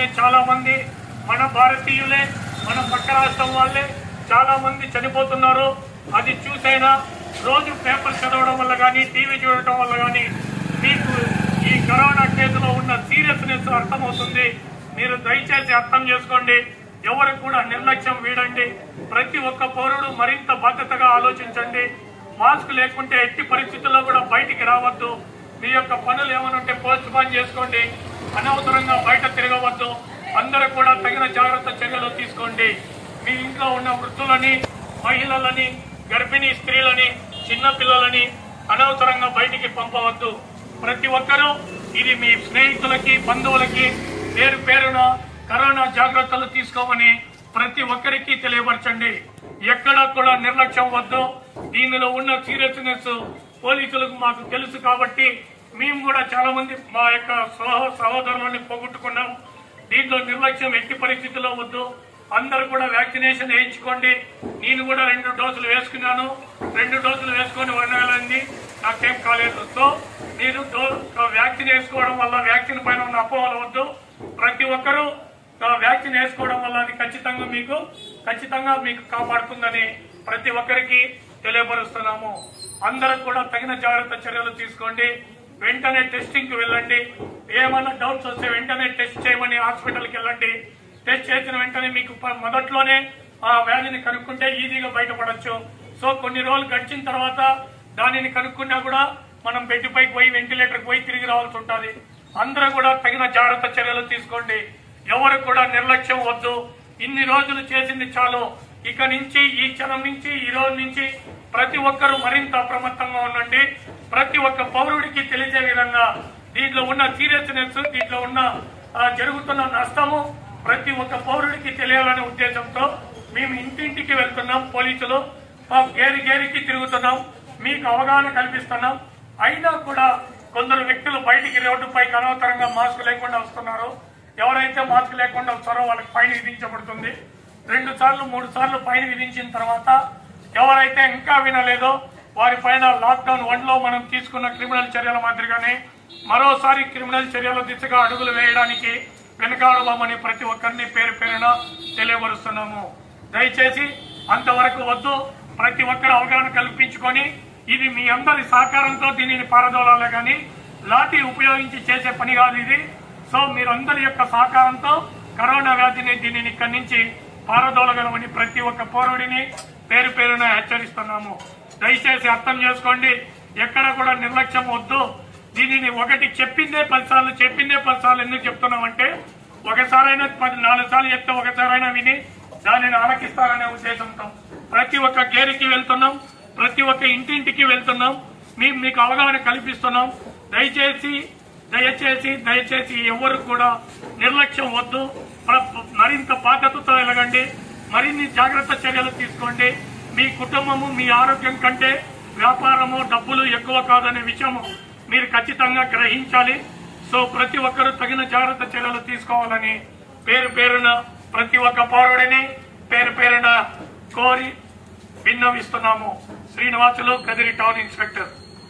లోనే చాలా మంది మన భారతీయులే మన పక్క రాష్ట్రం వాళ్ళే చాలా మంది చనిపోతున్నారు అది చూసైనా రోజు పేపర్ చదవడం వల్ల కానీ టీవీ చూడటం వల్ల కానీ మీకు ఈ కరోనా కేసులో ఉన్న సీరియస్నెస్ అర్థమవుతుంది మీరు దయచేసి అర్థం చేసుకోండి ఎవరు కూడా నిర్లక్ష్యం వీడండి ప్రతి ఒక్క పౌరుడు మరింత బాధ్యతగా ఆలోచించండి మాస్క్ లేకుంటే ఎట్టి పరిస్థితుల్లో కూడా బయటికి రావద్దు మీ యొక్క పనులు ఏమైనా ఉంటే పోస్ట్ పోన్ చేసుకోండి అనవసరంగా బయట తిరగవద్దు అందరూ కూడా తగిన జాగ్రత్త చర్యలు తీసుకోండి మీ ఇంట్లో ఉన్న వృద్ధులని మహిళలని గర్భిణీ స్త్రీలని చిన్న పిల్లలని అనవసరంగా బయటికి పంపవద్దు ప్రతి ఒక్కరూ ఇది మీ స్నేహితులకి బంధువులకి పేరు పేరున కరోనా జాగ్రత్తలు తీసుకోమని ప్రతి ఒక్కరికి తెలియపరచండి ఎక్కడా కూడా నిర్లక్ష్యం వద్దు దీనిలో ఉన్న సీరియస్నెస్ పోలీసులకు మాకు తెలుసు కాబట్టి మేము కూడా చాలా మంది మా యొక్క సహ సహోదరులని పోగొట్టుకున్నాం దీంట్లో నిర్లక్ష్యం ఎట్టి పరిస్థితుల్లో వద్దు అందరూ కూడా వ్యాక్సినేషన్ వేయించుకోండి నేను కూడా రెండు డోసులు వేసుకున్నాను రెండు డోసులు వేసుకొని వనగాలండి నాకేం కాలేదు సో మీరు డో- వ్యాక్సిన్ వేసుకోవడం వల్ల వ్యాక్సిన్ పైన ఉన్న అపోహలు వద్దు ప్రతి ఒక్కరూ ఆ, వ్యాక్సిన్ వేసుకోవడం వల్ల అది ఖచ్చితంగా మీకు ఖచ్చితంగా మీకు కాపాడుతుందని ప్రతి ఒక్కరికి తెలియపరుస్తున్నాము అందరూ కూడా తగిన జాగ్రత్త చర్యలు తీసుకోండి వెంటనే టెస్టింగ్ కి వెళ్ళండి ఏమైనా డౌట్స్ వస్తే వెంటనే టెస్ట్ చేయమని హాస్పిటల్కి వెళ్ళండి టెస్ట్ చేసిన వెంటనే మీకు ప- మొదట్లోనే ఆ వ్యాధిని కనుక్కుంటే ఈజీగా బయటపడొచ్చు సో కొన్ని రోజులు గడిచిన తర్వాత దానిని కనుక్కున్నా కూడా మనం బెడ్ పైకి పోయి వెంటిలేటర్కి పోయి తిరిగి రావాల్సి ఉంటుంది అందరూ కూడా తగిన జాగ్రత్త చర్యలు తీసుకోండి ఎవరు కూడా నిర్లక్ష్యం వద్దు ఇన్ని రోజులు చేసింది చాలు ఇక నుంచి ఈ క్షణం నుంచి ఈ రోజు నుంచి ప్రతి ఒక్కరూ మరింత అప్రమత్తంగా ఉండండి ప్రతి ఒక్క పౌరుడికి తెలిసే విధంగా దీంట్లో ఉన్న సీరియస్నెస్ దీంట్లో ఉన్న ఆ, జరుగుతున్న నష్టము ప్రతి ఒక్క పౌరుడికి తెలియాలనే ఉద్దేశంతో మేము ఇంటింటికి వెళ్తున్నాం పోలీసులు ఆ, గేరి గేరికి తిరుగుతున్నాం మీకు అవగాహన కల్పిస్తున్నాం అయినా కూడా కొందరు వ్యక్తులు బయటికి రోడ్డుపైకి అనవసరంగా మాస్క్ లేకుండా వస్తున్నారు ఎవరైతే మాస్క్ లేకుండా వస్తారో వాళ్ళకి ఫైన్ విధించబడుతుంది రెండు సార్లు మూడు సార్లు ఫైన్ విధించిన తర్వాత ఎవరైతే ఇంకా వినలేదో వారి పైన లాక్డౌన్ వన్ లో మనం తీసుకున్న క్రిమినల్ చర్యల మాదిరిగానే మరోసారి క్రిమినల్ చర్యల దిశగా అడుగులు వేయడానికి వెనకాడబోమని ప్రతి ఒక్కరిని పేరు పేరున తెలియపరుస్తున్నాము దయచేసి అంతవరకు వద్దు ప్రతి ఒక్కరు అవగాహన కల్పించుకొని ఇది మీ అందరి సహకారంతో దీనిని పారదోలాలి కానీ లాఠీ ఉపయోగించి చేసే పని కాదు ఇది సో మీరందరి యొక్క సహకారంతో కరోనా వ్యాధిని దీనిని ఇక్కడి నుంచి పారదోలగలమని ప్రతి ఒక్క పౌరుడిని పేరు పేరున హెచ్చరిస్తున్నాము దయచేసి అర్థం చేసుకోండి ఎక్కడ కూడా నిర్లక్ష్యం వద్దు దీనిని ఒకటి చెప్పిందే పదిసార్లు చెప్పిందే పదిసార్లు ఎందుకు చెప్తున్నామంటే ఒకసారైనా పది నాలుగు సార్లు చెప్తే ఒకసారైనా విని దానిని ఆలకిస్తారనే ఉద్దేశంతో ప్రతి ఒక్క గేరికి వెళ్తున్నాం ప్రతి ఒక్క ఇంటింటికి వెళ్తున్నాం మేము మీకు అవగాహన కల్పిస్తున్నాం దయచేసి దయచేసి దయచేసి ఎవరు కూడా నిర్లక్ష్యం వద్దు ప్ర- మరింత బాధ్యతతో ఎలగండి మరిన్ని జాగ్రత్త చర్యలు తీసుకోండి మీ కుటుంబము మీ ఆరోగ్యం కంటే వ్యాపారము డబ్బులు ఎక్కువ కాదనే విషయం మీరు ఖచ్చితంగా గ్రహించాలి సో ప్రతి ఒక్కరూ తగిన జాగ్రత్త చర్యలు తీసుకోవాలని పేరు పేరున ప్రతి ఒక్క పౌరుడిని పేరు పేరున కోరి విన్నవిస్తున్నాము శ్రీనివాసులు కదిరి టౌన్ ఇన్స్పెక్టర్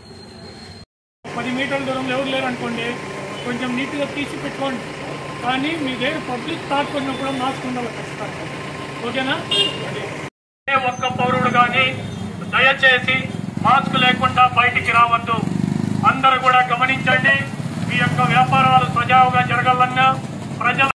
పది మీటర్ల దూరంలో ఎవరు లేరు అనుకోండి కొంచెం నీట్గా తీసి పెట్టుకోండి కానీ మీ దగ్గర పబ్లిక్ తాకున్నప్పుడు మాస్క్ ఉండాలి ఖచ్చితంగా ఓకేనా ఏ ఒక్క పౌరుడు కానీ దయచేసి మాస్క్ లేకుండా బయటికి రావద్దు అందరూ కూడా గమనించండి మీ యొక్క వ్యాపారాలు సజావుగా జరగాలన్నా ప్రజల